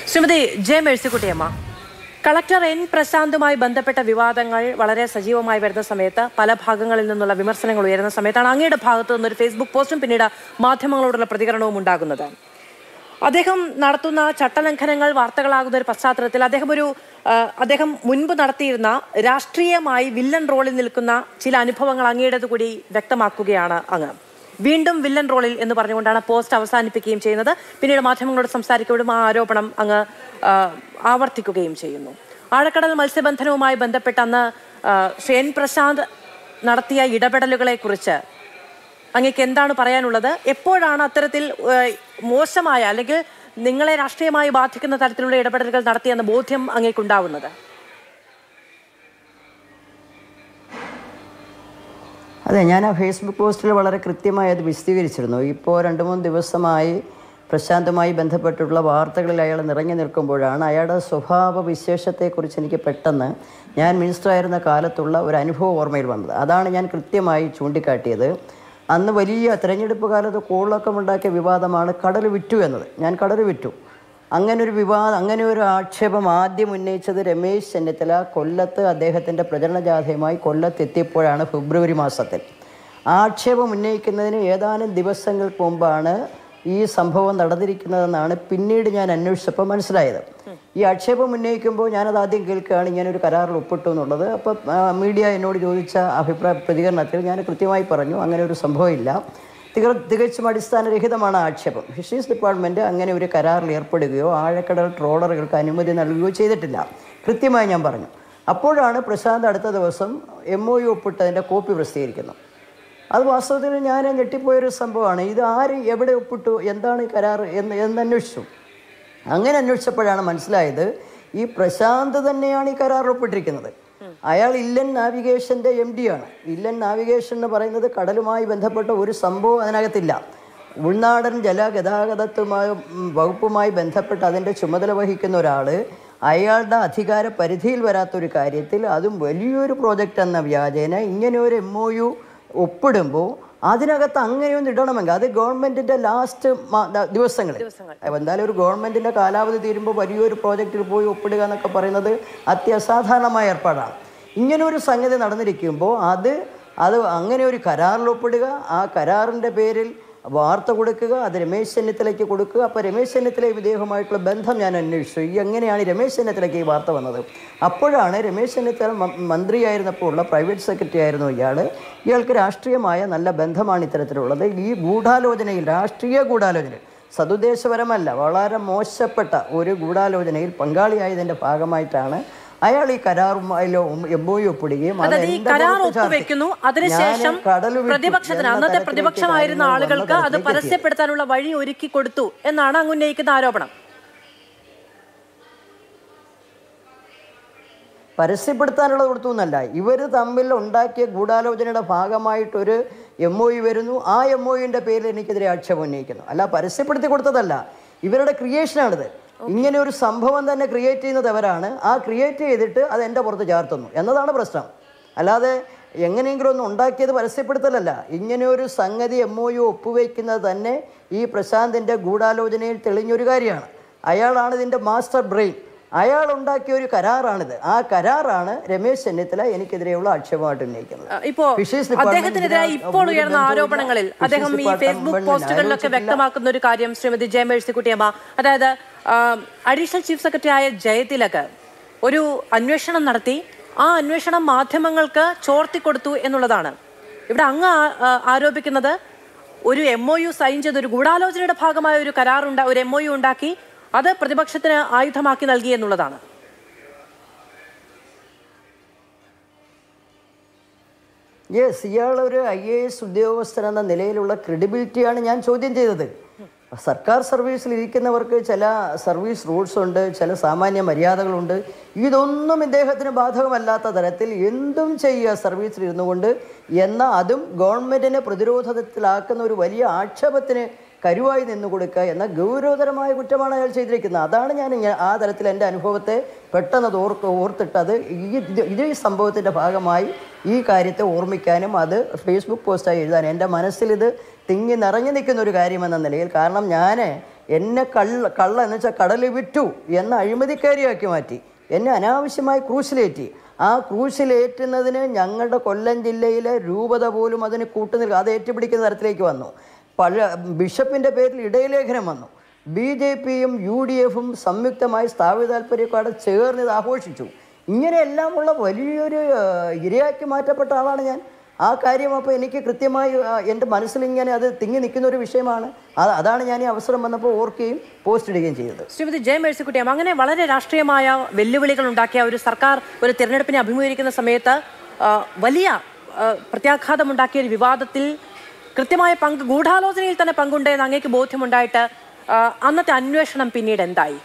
Shrimati J Mercykuttyamma collector N പ്രശാന്തുമായി ബന്ധപ്പെട്ട വിവാദങ്ങൾ വളരെ സജീവമായി വരുന്ന സമയത്ത് പല ഭാഗങ്ങളിൽ നിന്നുള്ള വിമർശനങ്ങൾ ഉയരുന്ന സമയത്താണ് അങ്ങയുടെ ഭാഗത്തു നിന്നൊരു ഫേസ്ബുക്ക് പോസ്റ്റും പിന്നീട് മാധ്യമങ്ങളോടുള്ള പ്രതികരണവും ഉണ്ടാകുന്നത് അദ്ദേഹം നടത്തുന്ന ചട്ടലംഘനങ്ങൾ വാർത്തകളാകുന്ന ഒരു പശ്ചാത്തലത്തിൽ അദ്ദേഹം ഒരു ആ, അദ്ദേഹം മുൻപ് നടത്തിയിരുന്ന രാഷ്ട്രീയമായി വില്ലൻ റോളിൽ നിൽക്കുന്ന ചില അനുഭവങ്ങൾ അങ്ങയുടേത് കൂടി വ്യക്തമാക്കുകയാണ് അങ്ങ് വീണ്ടും വില്ലൻ റോളിൽ എന്ന് പറഞ്ഞുകൊണ്ടാണ് പോസ്റ്റ് അവസാനിപ്പിക്കുകയും ചെയ്യുന്നത് പിന്നീട് മാധ്യമങ്ങളോട് സംസാരിക്കുമ്പോഴും ആ ആരോപണം അങ്ങ് ആ, ആവർത്തിക്കുകയും ചെയ്യുന്നു ആഴക്കടൽ മത്സ്യബന്ധനവുമായി ബന്ധപ്പെട്ട് അന്ന് ആ, ശ്രീ എൻ പ്രശാന്ത് നടത്തിയ ഇടപെടലുകളെ കുറിച്ച് അങ്ങേക്ക് എന്താണ് പറയാനുള്ളത് എപ്പോഴാണ് അത്തരത്തിൽ ഏഹ്, മോശമായ അല്ലെങ്കിൽ നിങ്ങളെ രാഷ്ട്രീയമായി ബാധിക്കുന്ന തരത്തിലുള്ള ഇടപെടലുകൾ നടത്തിയെന്ന ബോധ്യം അങ്ങേക്കുണ്ടാവുന്നത് അതെ ഞാൻ ആ ഫേസ്ബുക്ക് പോസ്റ്റിൽ വളരെ കൃത്യമായി അത് വിശദീകരിച്ചിരുന്നു ഇപ്പോൾ രണ്ട് മൂന്ന് ദിവസമായി പ്രശാന്തുമായി ബന്ധപ്പെട്ടിട്ടുള്ള വാർത്തകളിൽ അയാൾ നിറഞ്ഞു നിൽക്കുമ്പോഴാണ് അയാളുടെ സ്വഭാവ വിശേഷത്തെക്കുറിച്ച് എനിക്ക് പെട്ടെന്ന് ഞാൻ മിനിസ്റ്ററായിരുന്ന കാലത്തുള്ള ഒരു അനുഭവം ഓർമ്മയിൽ വന്നത് അതാണ് ഞാൻ കൃത്യമായി ചൂണ്ടിക്കാട്ടിയത് അന്ന് വലിയ തെരഞ്ഞെടുപ്പ് കാലത്ത് കോളക്കമുണ്ടാക്കിയ വിവാദമാണ് കടൽ വിറ്റു എന്നത് ഞാൻ കടൽ വിറ്റു അങ്ങനെ ഒരു വിവാദം അങ്ങനെ ഒരു ആക്ഷേപം ആദ്യം ഉന്നയിച്ചത് രമേശ് ചെന്നിത്തല കൊല്ലത്ത് അദ്ദേഹത്തിൻ്റെ പ്രചരണ ജാഥയുമായി കൊല്ലത്ത് എത്തിയപ്പോഴാണ് ഫെബ്രുവരി മാസത്തിൽ ആക്ഷേപം ഉന്നയിക്കുന്നതിന് ഏതാനും ദിവസങ്ങൾക്ക് മുമ്പാണ് ഈ സംഭവം നടന്നിരിക്കുന്നതെന്നാണ് പിന്നീട് ഞാൻ അന്വേഷിച്ചപ്പോൾ മനസ്സിലായത് ഈ ആക്ഷേപം ഉന്നയിക്കുമ്പോൾ ഞാനത് ആദ്യം കേൾക്കുകയാണ് ഇങ്ങനൊരു കരാറിൽ ഒപ്പിട്ടു എന്നുള്ളത് അപ്പോൾ മീഡിയ എന്നോട് ചോദിച്ച അഭിപ്രായ പ്രതികരണത്തിൽ ഞാൻ കൃത്യമായി പറഞ്ഞു അങ്ങനെ ഒരു സംഭവമില്ല തിക തികച്ചും അടിസ്ഥാനരഹിതമാണ് ആക്ഷേപം ഫിഷറീസ് ഡിപ്പാർട്ട്മെൻറ്റ് അങ്ങനെ ഒരു കരാറിൽ ഏർപ്പെടുകയോ ആഴക്കടൽ ട്രോളറുകൾക്ക് അനുമതി നൽകുകയോ ചെയ്തിട്ടില്ല കൃത്യമായി ഞാൻ പറഞ്ഞു അപ്പോഴാണ് പ്രശാന്ത് അടുത്ത ദിവസം എം ഒ യു ഒപ്പിട്ടതിൻ്റെ കോപ്പി പ്രസിദ്ധീകരിക്കുന്നു അത് വാസ്തവത്തിൽ ഞാൻ ഞെട്ടിപ്പോയൊരു സംഭവമാണ് ഇത് ആര് എവിടെ ഒപ്പിട്ടു എന്താണ് ഈ കരാർ എന്ന് എന്ന് അന്വേഷിച്ചു അങ്ങനെ അന്വേഷിച്ചപ്പോഴാണ് മനസ്സിലായത് ഈ പ്രശാന്ത് തന്നെയാണ് ഈ കരാർ ഒപ്പിട്ടിരിക്കുന്നത് അയാൾ ഇല്ലൻ നാവിഗേഷൻ്റെ എം ഡി ആണ് ഇല്ലൻ നാവിഗേഷൻ എന്ന് പറയുന്നത് കടലുമായി ബന്ധപ്പെട്ട ഒരു സംഭവം അതിനകത്തില്ല ഉൾനാടൻ ജലഗതാഗതത്തുമായി ഉം, വകുപ്പുമായി ബന്ധപ്പെട്ട് അതിൻ്റെ ചുമതല വഹിക്കുന്ന ഒരാൾ അയാളുടെ അധികാര പരിധിയിൽ വരാത്തൊരു കാര്യത്തിൽ അതും വലിയൊരു പ്രോജക്റ്റ് എന്ന വ്യാജേന ഇങ്ങനെ ഒരു എം ഒ യു ഒപ്പിടുമ്പോൾ അതിനകത്ത് അങ്ങനെയൊന്നും ഇടണമെങ്കിൽ അത് ഗവൺമെൻറ്റിൻ്റെ ലാസ്റ്റ് ദിവസങ്ങളിൽ അപ്പോൾ എന്തായാലും ഒരു ഗവൺമെൻറ്റിൻ്റെ കാലാവധി തീരുമ്പോൾ വലിയൊരു പ്രോജക്റ്റിൽ പോയി ഒപ്പിടുക എന്നൊക്കെ പറയുന്നത് അത്യസാധാരണമായ ഏർപ്പാടാണ് ഇങ്ങനെ ഒരു സംഗതി നടന്നിരിക്കുമ്പോൾ അത് അത് അങ്ങനെ ഒരു കരാറിൽ ഒപ്പിടുക ആ കരാറിൻ്റെ പേരിൽ വാർത്ത കൊടുക്കുക അത് രമേശ് ചെന്നിത്തലയ്ക്ക് കൊടുക്കുക അപ്പോൾ രമേശ് ചെന്നിത്തലയും ഇദ്ദേഹമായിട്ടുള്ള ബന്ധം ഞാൻ അന്വേഷിച്ചു ഈ എങ്ങനെയാണ് ഈ രമേശ് ചെന്നിത്തലയ്ക്ക് ഈ വാർത്ത വന്നത് അപ്പോഴാണ് രമേശ് ചെന്നിത്തല മ- മന്ത്രിയായിരുന്നപ്പോൾ ഉള്ള പ്രൈവറ്റ് സെക്രട്ടറി ആയിരുന്നു ഇയാൾ ഇയാൾക്ക് രാഷ്ട്രീയമായ നല്ല ബന്ധമാണ് ഇത്തരത്തിലുള്ളത് ഈ ഗൂഢാലോചനയിൽ രാഷ്ട്രീയ ഗൂഢാലോചന സതുദ്ദേശപരമല്ല വളരെ മോശപ്പെട്ട ഒരു ഗൂഢാലോചനയിൽ പങ്കാളിയായതിൻ്റെ ഭാഗമായിട്ടാണ് അയാൾ ഈ കരാറുമായിലോ എം ഒ ഒപ്പിടുകയും അത് അതായത് ഈ എൻ്റെ കരാർ പുറത്ത് ചാർത്തി. ഒപ്പുവെക്കുന്നു അതിനുശേഷം ഞാന് കടൽ വിട്ടു പ്രതിപക്ഷത്തിന് എന്ന അന്നത്തെ തരത്തിലേക്ക് പ്രതിപക്ഷമായിരുന്ന കാര്യങ്ങൾ ആളുകൾക്ക് വന്ന അത് തരത്തിലേക്ക് എത്തി. പരസ്യപ്പെടുത്താനുള്ള വഴി ഒരുക്കി കൊടുത്തു എന്നാണ് അങ്ങ് ഉന്നയിക്കുന്ന ആരോപണം പരസ്യപ്പെടുത്താനുള്ളത് കൊടുത്തു എന്നല്ല ഇവർ തമ്മിൽ ഉണ്ടാക്കിയ ഗൂഢാലോചനയുടെ ഭാഗമായിട്ടൊരു എം ഒ വരുന്നു ആ എം ഒ യുവിൻ്റെ പേരിൽ എനിക്കെതിരെ ആക്ഷേപം ഉന്നയിക്കുന്നു അല്ല പരസ്യപ്പെടുത്തി കൊടുത്തതല്ല ഇവരുടെ ക്രിയേഷനാണിത് ഇങ്ങനെ ഒരു സംഭവം തന്നെ ക്രിയേറ്റ് ചെയ്യുന്നത് അവരാണ് ആ ക്രിയേറ്റ് ചെയ്തിട്ട് അത് എൻ്റെ പുറത്ത് ചാർത്തുന്നു എന്നതാണ് പ്രശ്നം അല്ലാതെ എങ്ങനെയെങ്കിലും ഒന്ന് ഉണ്ടാക്കിയത് പരസ്യപ്പെടുത്തലല്ല ഇങ്ങനെ ഒരു സംഗതി എം ഒ യു ഒപ്പുവയ്ക്കുന്നത് തന്നെ ഈ പ്രശാന്തിൻ്റെ ഗൂഢാലോചനയിൽ തെളിഞ്ഞൊരു കാര്യമാണ് അയാളാണ് ഇതിൻ്റെ മാസ്റ്റർ ബ്രെയിൻ അയാൾ ഉണ്ടാക്കിയ ഒരു കരാറാണിത് ആ കരാറാണ് രമേശ് ചെന്നിത്തല എനിക്കെതിരെയുള്ള ആക്ഷേപമായിട്ട് ഉന്നയിക്കുന്നത് ആ, ഇപ്പോ ഫിഷറീസ് ഡിപ്പാർട്ട്മെന്റ് അദ്ദേഹത്തിനെതിരെ ഇതിനകത്ത് ഇപ്പോൾ ഒരു ഉയർന്ന ബന്ധവുമില്ല. ആരോപണങ്ങളിൽ ഫിഷറീസ് അദ്ദേഹം ഈ ഫേസ്ബുക്ക് ഡിപ്പാർട്ട്മെന്റ് പോസ്റ്റുകളിലൊക്കെ ആലോചിച്ചിട്ടില്ല. വ്യക്തമാക്കുന്ന ഒരു കാര്യം ശ്രീമതി ജയ മേഴ്സിക്കുട്ടിയമ്മ അതായത് അഡീഷണൽ ചീഫ് സെക്രട്ടറി ആയ ജയതിലക് ഒരു അന്വേഷണം നടത്തി ആ അന്വേഷണം മാധ്യമങ്ങൾക്ക് ചോർത്തിക്കൊടുത്തു എന്നുള്ളതാണ് ഇവിടെ അങ്ങ് ആ- ആ, ആരോപിക്കുന്നത് ഒരു എം ഒ യു സൈൻ ചെയ്ത് ഒരു ഗൂഢാലോചനയുടെ ഭാഗമായ ഒരു കരാറുണ്ട ഒരു എം ഒ യു ഉണ്ടാക്കി അത് പ്രതിപക്ഷത്തിന് ആയുധമാക്കി നൽകി എന്നുള്ളതാണ് യെസ് ഇയാൾ ഒരു ഐ എ എസ് ഉദ്യോഗസ്ഥൻ എന്ന നിലയിലുള്ള ക്രെഡിബിലിറ്റിയാണ് ഞാൻ ചോദ്യം ചെയ്തത് സർക്കാർ സർവീസിൽ ഇരിക്കുന്നവർക്ക് ചില സർവീസ് റൂൾസ് ഉണ്ട് ചില സാമാന്യ മര്യാദകളുണ്ട് ഇതൊന്നും ഇദ്ദേഹത്തിന് ബാധകമല്ലാത്ത തരത്തിൽ എന്തും ചെയ്യുക സർവീസിൽ ഇരുന്നു കൊണ്ട് എന്ന അതും ഗവൺമെൻറ്റിനെ പ്രതിരോധത്തിലാക്കുന്ന ഒരു വലിയ ആക്ഷേപത്തിന് കരുവായി നിന്നു കൊടുക്കുക എന്ന ഗൗരവതരമായ കുറ്റമാണ് അയാൾ ചെയ്തിരിക്കുന്നത് അതാണ് ഞാൻ ഇങ്ങ- ആ തരത്തിൽ എൻ്റെ അനുഭവത്തെ പെട്ടെന്ന് അത് ഓർക്ക് ഓർത്തിട്ടത് ഈ ഇത് ഇത് ഈ സംഭവത്തിൻ്റെ ഭാഗമായി ഈ കാര്യത്തെ ഓർമ്മിക്കാനും അത് ഫേസ്ബുക്ക് പോസ്റ്റായി എഴുതാനും എൻ്റെ മനസ്സിൽ ഇത് തിങ്ങി നിറഞ്ഞു നിൽക്കുന്ന ഒരു കാര്യമെന്ന നിലയിൽ കാരണം ഞാൻ എന്നെ കള്ള കള്ള എന്ന് വെച്ചാൽ കടലിൽ വിറ്റു എന്ന അഴിമതിക്കാരിയാക്കി മാറ്റി എന്നെ അനാവശ്യമായി ക്രൂശിലേറ്റി ആ ക്രൂശിലേറ്റുന്നതിന് ഞങ്ങളുടെ കൊല്ലം ജില്ലയിലെ രൂപത പോലും അതിന് കൂട്ടുനിൽക്കുക അത് ഏറ്റുപിടിക്കുന്ന തരത്തിലേക്ക് വന്നു പല ബിഷപ്പിൻ്റെ പേരിൽ ഇടയലേഖനം വന്നു ബി ജെ പിയും യു ഡി എഫും സംയുക്തമായി സ്ഥാപിത താല്പര്യക്കാരെ ചേർന്ന് ഇത് ആഘോഷിച്ചു ഇങ്ങനെയെല്ലാമുള്ള വലിയൊരു ആ, ഇരയാക്കി മാറ്റപ്പെട്ട ആളാണ് ഞാൻ ആ കാര്യം അപ്പോൾ എനിക്ക് കൃത്യമായി ആ, എൻ്റെ മനസ്സിലിങ്ങനെ അത് തിങ്ങി നിൽക്കുന്ന ഒരു വിഷയമാണ് അത് അതാണ് ഞാൻ ഈ അവസരം വന്നപ്പോൾ ഓർക്കുകയും പോസ്റ്റ് ഇടുകയും ചെയ്തത് ശ്രീമതി ജയ മേഴ്സിക്കുട്ടിയാം അങ്ങനെ വളരെ രാഷ്ട്രീയമായ വെല്ലുവിളികൾ ഉണ്ടാക്കിയ ഒരു സർക്കാർ ഒരു തിരഞ്ഞെടുപ്പിനെ അഭിമുഖീകരിക്കുന്ന സമയത്ത് ആ, വലിയ ആ, പ്രത്യാഘാതമുണ്ടാക്കിയ ഒരു വിവാദത്തിൽ കൃത്യമായ പങ്ക് ഗൂഢാലോചനയിൽ തന്നെ പങ്കുണ്ട് എന്ന് അങ്ങേക്ക് ബോധ്യമുണ്ടായിട്ട് ആ, അന്നത്തെ അന്വേഷണം പിന്നീട് എന്തായി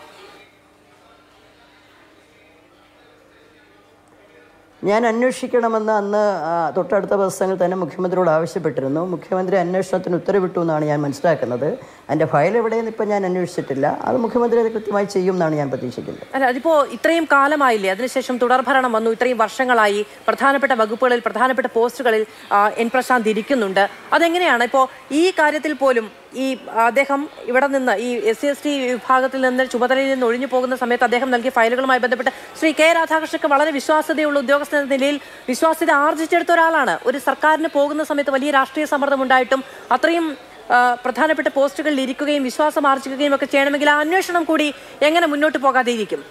ഞാൻ അന്വേഷിക്കണമെന്ന് അന്ന് ആ, തൊട്ടടുത്ത ദിവസങ്ങളിൽ തന്നെ മുഖ്യമന്ത്രിയോട് ആവശ്യപ്പെട്ടിരുന്നു മുഖ്യമന്ത്രി അന്വേഷണത്തിന് ഉത്തരവിട്ടു എന്നാണ് ഞാൻ മനസ്സിലാക്കുന്നത് എൻ്റെ ഫയൽ എവിടെയെന്ന് ഇപ്പം ഞാൻ അന്വേഷിച്ചിട്ടില്ല അത് മുഖ്യമന്ത്രി അത് കൃത്യമായി ചെയ്യും എന്നാണ് ഞാൻ പ്രതീക്ഷിക്കുന്നത് അല്ല അതിപ്പോ ഇത്രയും കാലമായില്ലേ അതിനുശേഷം തുടർഭരണം വന്നു ഇത്രയും വർഷങ്ങളായി പ്രധാനപ്പെട്ട വകുപ്പുകളിൽ പ്രധാനപ്പെട്ട പോസ്റ്റുകളിൽ ആ, എൻ പ്രശാന്ത് ഇരിക്കുന്നുണ്ട് അതെങ്ങനെയാണ് ഇപ്പോൾ ഈ കാര്യത്തിൽ പോലും ഈ അദ്ദേഹം ഇവിടെ നിന്ന് ഈ എസ് സി എസ് ടി വിഭാഗത്തിൽ നിന്ന് ചുമതലയിൽ നിന്ന് ഒഴിഞ്ഞു പോകുന്ന സമയത്ത് അദ്ദേഹം നൽകിയ ഫയലുകളുമായി ബന്ധപ്പെട്ട് ശ്രീ കെ രാധാകൃഷ്ണക്ക് വളരെ വിശ്വാസ്യതയുള്ള ഉദ്യോഗസ്ഥ എന്ന നിലയിൽ വിശ്വാസ്യത ആർജിച്ചെടുത്ത ഒരാളാണ് ഒരു സർക്കാരിന് പോകുന്ന സമയത്ത് വലിയ രാഷ്ട്രീയ സമ്മർദ്ദം ഉണ്ടായിട്ടും അത്രയും ആ, പ്രധാനപ്പെട്ട പോസ്റ്റുകളിൽ ഇരിക്കുകയും വിശ്വാസം ആർജിക്കുകയും ഒക്കെ ചെയ്യണമെങ്കിൽ ആ അന്വേഷണം കൂടി എങ്ങനെ മുന്നോട്ട് പോകാതെ ഇരിക്കും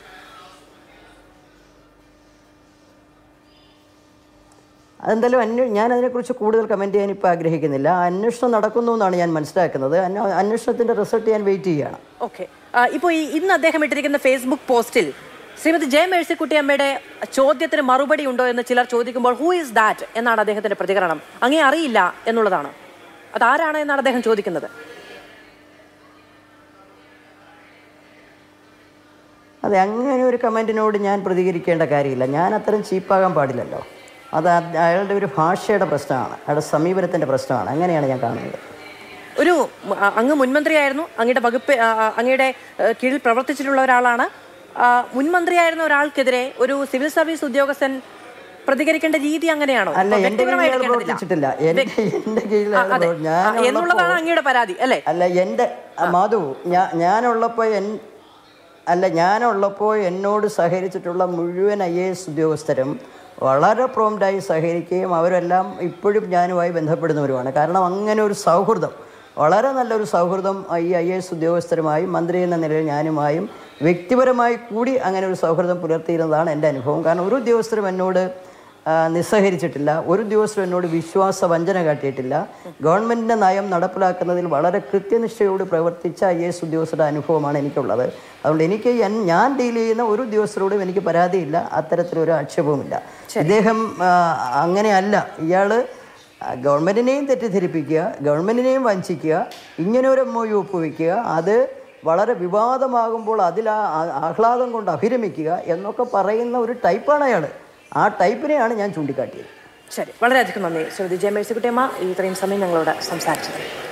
അതെന്തായാലും അന്വേ ഞാൻ അതിനെക്കുറിച്ച് കൂടുതൽ കമൻറ്റ് ചെയ്യാൻ ഇപ്പോൾ ആഗ്രഹിക്കുന്നില്ല ആ അന്വേഷണം നടക്കുന്നു എന്നാണ് ഞാൻ മനസ്സിലാക്കുന്നത് അന്വ- അന്വേഷണത്തിൻ്റെ റിസൾട്ട് ഞാൻ വെയിറ്റ് ചെയ്യുകയാണ് ഓക്കെ ഇപ്പോൾ ഈ ഇന്ന് അദ്ദേഹം ഇട്ടിരിക്കുന്ന ഫേസ്ബുക്ക് പോസ്റ്റിൽ ശ്രീമതി ജയ മേഴ്സിക്കുട്ടിയമ്മയുടെ ചോദ്യത്തിന് മറുപടി ഉണ്ടോ എന്ന് ചിലർ ചോദിക്കുമ്പോൾ ഹൂ ഇസ് ദാറ്റ് എന്നാണ് അദ്ദേഹത്തിന്റെ പ്രതികരണം അങ്ങേ അറിയില്ല എന്നുള്ളതാണ് അതാരാണ് എന്നാണ് അദ്ദേഹം ചോദിക്കുന്നത് അതെ അങ്ങനെ ഒരു കമൻറ്റിനോട് ഞാൻ പ്രതികരിക്കേണ്ട കാര്യമില്ല ഞാൻ അത്തരം ചീപ്പാകാൻ പാടില്ലല്ലോ അത് അത് അയാളുടെ ഒരു ഭാഷയുടെ പ്രശ്നമാണ് അയാളുടെ സമീപനത്തിൻ്റെ പ്രശ്നമാണ് അങ്ങനെയാണ് ഞാൻ കാണുന്നത് ഒരു മ- ആ, അങ്ങ് മുൻമന്ത്രിയായിരുന്നു അങ്ങയുടെ വകുപ്പ് ആ, ആ, അങ്ങയുടെ ആ, കീഴിൽ പ്രവർത്തിച്ചിട്ടുള്ള ഒരാളാണ് ആ, മുൻമന്ത്രിയായിരുന്ന ഒരാൾക്കെതിരെ ഒരു സിവിൽ സർവീസ് ഉദ്യോഗസ്ഥൻ പ്രതികരിക്കേണ്ട രീതി അങ്ങനെയാണോ അല്ല ഇപ്പൊ എൻ്റെ കീഴിൽ വ്യക്തിപരമായി അയാൾ എടുക്കേണ്ടതില്ല. പ്രവർത്തിച്ചിട്ടില്ല എൻ്റെ എൻ്റെ കീഴിൽ ആ, അയാൾ അതെ പ്രവർ- ആ, ഞാനുള്ളപ്പോൾ- എന്നുള്ളതാണ് അങ്ങയുടെ പരാതി അല്ലേ അല്ല എൻ്റെ ആ, മാധു ഞാൻ ഞാനുള്ളപ്പോൾ എൻ അല്ല ഞാനുള്ളപ്പോൾ എന്നോട് സഹകരിച്ചിട്ടുള്ള മുഴുവൻ ഐ എ എസ് ഉദ്യോഗസ്ഥരും വളരെ പ്രോംറ്റായി സഹകരിക്കുകയും അവരെല്ലാം ഇപ്പോഴും ഞാനുമായി ബന്ധപ്പെടുന്നവരുമാണ് കാരണം അങ്ങനെ ഒരു സൗഹൃദം വളരെ നല്ലൊരു സൗഹൃദം ഈ ഐ എ എസ് ഉദ്യോഗസ്ഥരുമായും മന്ത്രി എന്ന നിലയിൽ ഞാനുമായും വ്യക്തിപരമായി കൂടി അങ്ങനെ ഒരു സൗഹൃദം പുലർത്തിയിരുന്നതാണ് എൻ്റെ അനുഭവം കാരണം ഒരു ഉദ്യോഗസ്ഥരും എന്നോട് ആ, നിസ്സഹരിച്ചിട്ടില്ല ഒരു ദിവസം എന്നോട് വിശ്വാസ വഞ്ചന കാട്ടിയിട്ടില്ല ഗവൺമെൻറ്റിൻ്റെ നയം നടപ്പിലാക്കുന്നതിൽ വളരെ കൃത്യനിഷ്ഠയോട് പ്രവർത്തിച്ച ഐ എസ് ഉദ്യോഗസ്ഥരുടെ അനുഭവമാണ് എനിക്കുള്ളത് അതുകൊണ്ട് എനിക്ക് എൻ- ഞാൻ ഡീൽ ചെയ്യുന്ന ഒരു ഉദ്യോഗസ്ഥരോടും എനിക്ക് പരാതിയില്ല അത്തരത്തിലൊരു ആക്ഷേപവുമില്ല ഇദ്ദേഹം ആ, അങ്ങനെയല്ല ഇയാൾ ഗവൺമെൻറ്റിനെയും തെറ്റിദ്ധരിപ്പിക്കുക ഗവൺമെൻറ്റിനെയും വഞ്ചിക്കുക ഇങ്ങനെ ഒരു എം ഒ യു ഒപ്പുവെക്കുക അത് വളരെ വിവാദമാകുമ്പോൾ അതിൽ ആ ആ- ആഹ്ലാദം കൊണ്ട് അഭിരമിക്കുക എന്നൊക്കെ പറയുന്ന ഒരു ടൈപ്പാണ് അയാൾ ആ ടൈപ്പിനെയാണ് ഞാൻ ചൂണ്ടിക്കാട്ടിയത് ശരി വളരെയധികം നന്ദി ശ്രീമതി ജയ മേഴ്സിക്കുട്ടിയമ്മ ഇത്രയും സമയം ഞങ്ങളോട് സംസാരിച്ചത്